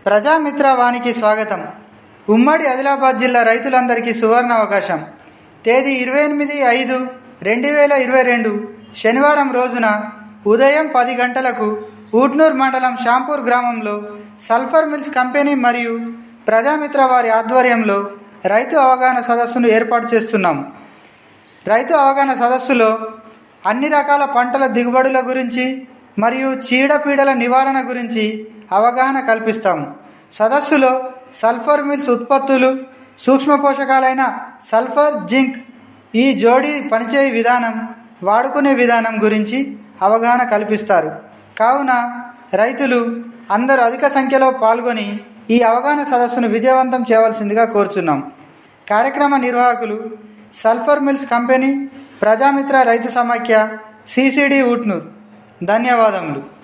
ప్రజామిత్ర వానికి స్వాగతం ఉమ్మడి ఆదిలాబాద్ జిల్లా రైతులందరికీ సువర్ణ అవకాశం తేదీ ఇరవై ఎనిమిది ఐదు రెండు వేల ఇరవై రెండు శనివారం రోజున ఉదయం పది గంటలకు ఊట్నూర్ మండలం షాంపూర్ గ్రామంలో సల్ఫర్ మిల్స్ కంపెనీ మరియు ప్రజామిత్ర వారి ఆధ్వర్యంలో రైతు అవగాహన సదస్సును ఏర్పాటు చేస్తున్నాం రైతు అవగాహన సదస్సులో అన్ని రకాల పంటల దిగుబడుల గురించి మరియు చీడపీడల నివారణ గురించి అవగాహన కల్పిస్తాము సదస్సులో సల్ఫర్ మిల్స్ ఉత్పత్తులు సూక్ష్మ పోషకాలైన సల్ఫర్ జింక్ ఈ జోడీ పనిచేయ విధానం వాడుకునే విధానం గురించి అవగాహన కల్పిస్తారు కావున రైతులు అందరూ అధిక సంఖ్యలో పాల్గొని ఈ అవగాహన సదస్సును విజయవంతం చేయవలసిందిగా కోరుచున్నాం కార్యక్రమ నిర్వాహకులు సల్ఫర్ మిల్స్ కంపెనీ ప్రజామిత్ర రైతు సమాఖ్య సిసిడి ఊట్నూర్ ధన్యవాదములు